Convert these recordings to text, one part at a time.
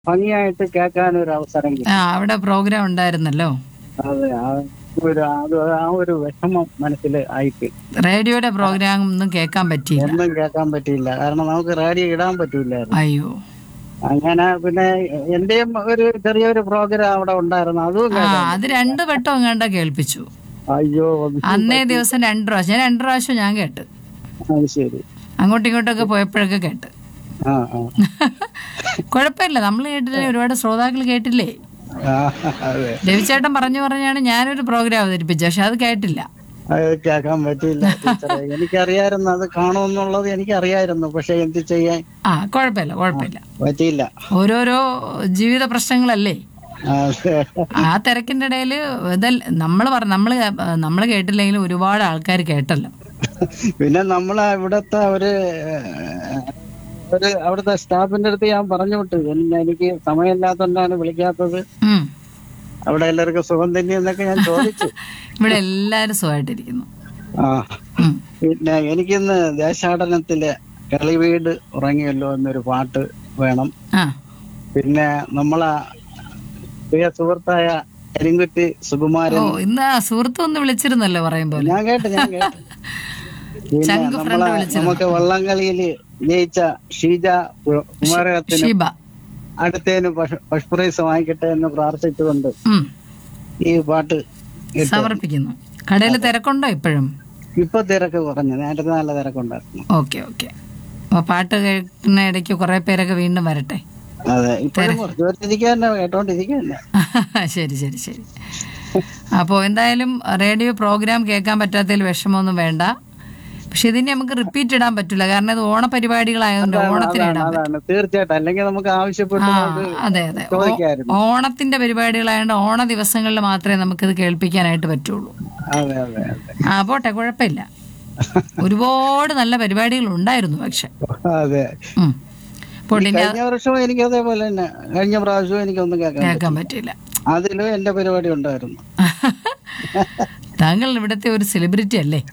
ഭംഗിയായിട്ട് കേൾക്കാൻ ഒരു അവസരം കിട്ടി ആ അവിടെ പ്രോഗ്രാം ഉണ്ടായിരുന്നല്ലോ അതെ ആ ഒരു അത് ആ ഒരു വിഷമം മനസ്സിൽ ആയിട്ട് റേഡിയോയുടെ പ്രോഗ്രാം ഒന്നും കേൾക്കാൻ പറ്റിയില്ല ഒന്നും കേൾക്കാൻ പറ്റിയില്ല കാരണം നമുക്ക് റേഡിയോ ഇടാൻ പറ്റൂലായിരുന്നു അയ്യോ അങ്ങനെ പിന്നെ എന്റെയും ഒരു ചെറിയൊരു പ്രോഗ്രാം അവിടെ ഉണ്ടായിരുന്നു അതും ആ കേൾക്കാൻ അത് രണ്ട് വട്ടം എങ്ങാണ്ട കേൾപ്പിച്ചു അയ്യോ അത് അന്നേ ദിവസം രണ്ട് പ്രാവശ്യം ഞാൻ രണ്ട് പ്രാവശ്യം ഞാൻ കേട്ട് അത് ശരി അങ്ങോട്ടും ഇങ്ങോട്ടൊക്കെ പോയപ്പോഴൊക്കെ കേട്ട് ആ ആ കുഴപ്പമില്ല നമ്മൾ കേട്ടില്ലേ ഒരുപാട് ശ്രോതാക്കൾ കേട്ടില്ലേ ആ, അതെ രവിചേട്ടൻ പറഞ്ഞു പറഞ്ഞാണ് ഞാനൊരു പ്രോഗ്രാം അവതരിപ്പിച്ചത് പക്ഷെ അത് കേട്ടില്ല അത് കേൾക്കാൻ പറ്റിയില്ല ടീച്ചറെ എനിക്കറിയായിരുന്നു അത് കാണുമെന്നുള്ളത് എനിക്കറിയായിരുന്നു പക്ഷെ എന്ത് ചെയ്യാൻ ആ കുഴപ്പമില്ല കുഴപ്പമില്ല പറ്റിയില്ല ഓരോരോ ജീവിത പ്രശ്നങ്ങളല്ലേ അതെ. ആ തിരക്കിന്റെ ഇടയിൽ ഇതല്ല നമ്മൾ പറ നമ്മൾ നമ്മൾ കേട്ടില്ലെങ്കിലും ഒരുപാട് ആൾക്കാർ കേട്ടല്ലോ പിന്നെ നമ്മളെ ഇവിടത്തെ ഒരു ഒരു അവിടുത്തെ സ്റ്റാഫിന്റെ അടുത്ത് ഞാൻ പറഞ്ഞു വിട്ടു എന്നെ എനിക്ക് സമയമില്ലാത്തോണ്ടാണ് വിളിക്കാത്തത് ഉം. അവിടെ എല്ലാവർക്കും സുഖം തന്നെ എന്നൊക്കെ ഞാൻ ചോദിച്ചു ഇവിടെ എല്ലാരും സുഖമായിട്ടിരിക്കുന്നു ആ ഉം. പിന്നെ എനിക്കിന്ന് ദേശാടനത്തിലെ കളിവീട് ഉറങ്ങിയല്ലോ എന്നൊരു പാട്ട് വേണം ആ പിന്നെ നമ്മളെ പ്രിയ സുഹൃത്തായ കരിങ്കുറ്റി ഓ സുകുമാരൻ ഇന്ന് ആ സുഹൃത്ത് ഒന്ന് വിളിച്ചിരുന്നല്ലോ പറയും പോലെ ഞാൻ കേട്ടു ഞാൻ കേട്ടു പിന്നെ ചങ്ക് ഫ്രണ്ട് നമ്മളെ വിളിച്ചിരുന്നു നമുക്ക് വള്ളംകളിയില് ജയിച്ച ഷീജ കു- കുമാരകത്തിന് ഷീബ അടുത്തേന് ഫസ്റ്റ് പ്രൈസ് വാങ്ങിക്കട്ടെ എന്ന് പ്രാർത്ഥിച്ചുകൊണ്ട് ഉം. ഈ പാട്ട് ഇട്ടു. സമർപ്പിക്കുന്നു കടയിൽ തിരക്കുണ്ടോ ഇപ്പോഴും ഇപ്പൊ തിരക്ക് കുറഞ്ഞു നേരത്തെ നല്ല തിരക്കുണ്ടായിരുന്നു ഓക്കെ ഓക്കെ അപ്പൊ പാട്ട് കേൾക്കുന്ന ഇടയ്ക്ക് കുറെ പേരൊക്കെ വീണ്ടും വരട്ടെ അതെ ഇപ്പോഴും കുറച്ച് പേരിരിക്കാൻ കേട്ടോണ്ടിരിക്കാൻ ശരി ശരി ശരി അപ്പോൾ എന്തായാലും റേഡിയോ പ്രോഗ്രാം കേൾക്കാൻ പറ്റാത്തതിൽ വിഷമമൊന്നും വേണ്ട പക്ഷെ ഇതിന് നമുക്ക് റിപ്പീറ്റ് ഇടാൻ പറ്റില്ല കാരണം ഇത് ഓണപരിപാടികളായതുകൊണ്ട് ഓണത്തിന് ഇടാൻ പറ്റും അതാണ് തീർച്ചയായിട്ടും അല്ലെങ്കിൽ നമുക്ക് ആവശ്യപ്പെട്ട് ആ നമുക്ക് അതെ അതെ ഓ- ചോദിക്കായിരുന്നു ഓണത്തിന്റെ പരിപാടികളായതുകൊണ്ട് ഓണ ദിവസങ്ങളിൽ മാത്രമേ നമുക്കിത് കേൾപ്പിക്കാനായിട്ട് പറ്റുള്ളൂ അതെ അതെ അതെ ആ പോട്ടെ കുഴപ്പമില്ല ഒരുപാട് നല്ല പരിപാടികൾ ഉണ്ടായിരുന്നു പക്ഷെ അതെ ഉം. അപ്പോൾ ഇനി കഴിഞ്ഞ വർഷവും എനിക്ക് അതേപോലെ തന്നെ കഴിഞ്ഞ പ്രാവശ്യവും എനിക്കൊന്നും കേൾക്കാൻ കേൾക്കാൻ പറ്റില്ല പറ്റില്ല. അതിലും എന്റെ പരിപാടി ഉണ്ടായിരുന്നു താങ്കൾ ഇവിടുത്തെ ഒരു സെലിബ്രിറ്റി അല്ലേ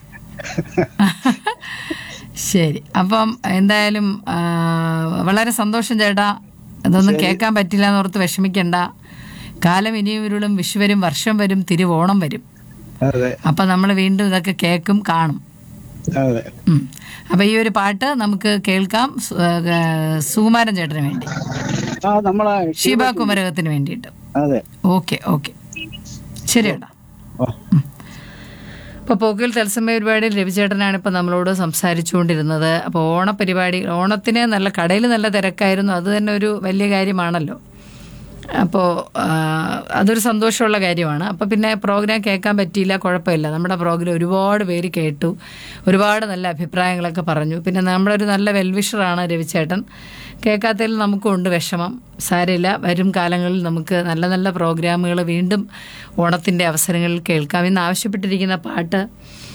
ശരി അപ്പം എന്തായാലും ആ, വളരെ സന്തോഷം ചേട്ടാ ഇതൊന്നും കേൾക്കാൻ പറ്റില്ല എന്ന് ഓർത്ത് വിഷമിക്കണ്ട കാലം ഇനിയും ഇരുളും വിഷുവരും വർഷം വരും തിരുവോണം വരും അതെ അപ്പം നമ്മൾ വീണ്ടും ഇതൊക്കെ കേൾക്കും കാണും അതെ ഉം. അപ്പം ഈ ഒരു പാട്ട് നമുക്ക് കേൾക്കാം സു- ആ, സുകുമാരൻ ചേട്ടന് വേണ്ടി ആ നമ്മളെ ഷീബ കുമരകത്തിന് വേണ്ടിയിട്ട് അതെ ഓക്കെ ഓക്കെ ശരി ചേട്ടാ ഓ. ഇപ്പോൾ പോക്കിൽ തത്സമയ പരിപാടിയിൽ രവിചേട്ടനാണ് ഇപ്പോൾ നമ്മളോട് സംസാരിച്ചുകൊണ്ടിരുന്നത് അപ്പോൾ ഓണപരിപാടി ഓണത്തിന് നല്ല കടയിൽ നല്ല തിരക്കായിരുന്നു അത് തന്നെ ഒരു വലിയ കാര്യമാണല്ലോ അപ്പോൾ അതൊരു സന്തോഷമുള്ള കാര്യമാണ് അപ്പോൾ പിന്നെ പ്രോഗ്രാം കേൾക്കാൻ പറ്റിയില്ല കുഴപ്പമില്ല നമ്മുടെ പ്രോഗ്രാം ഒരുപാട് പേര് കേട്ടു ഒരുപാട് നല്ല അഭിപ്രായങ്ങളൊക്കെ പറഞ്ഞു പിന്നെ നമ്മളൊരു നല്ല വെൽവിഷറാണ് രവിചേട്ടൻ കേൾക്കാത്തതിൽ നമുക്കുണ്ട് വിഷമം സാരമില്ല വരും കാലങ്ങളിൽ നമുക്ക് നല്ല നല്ല പ്രോഗ്രാമുകൾ വീണ്ടും ഓണത്തിൻ്റെ അവസരങ്ങളിൽ കേൾക്കാം ഇന്ന് ആവശ്യപ്പെട്ടിരിക്കുന്ന പാട്ട്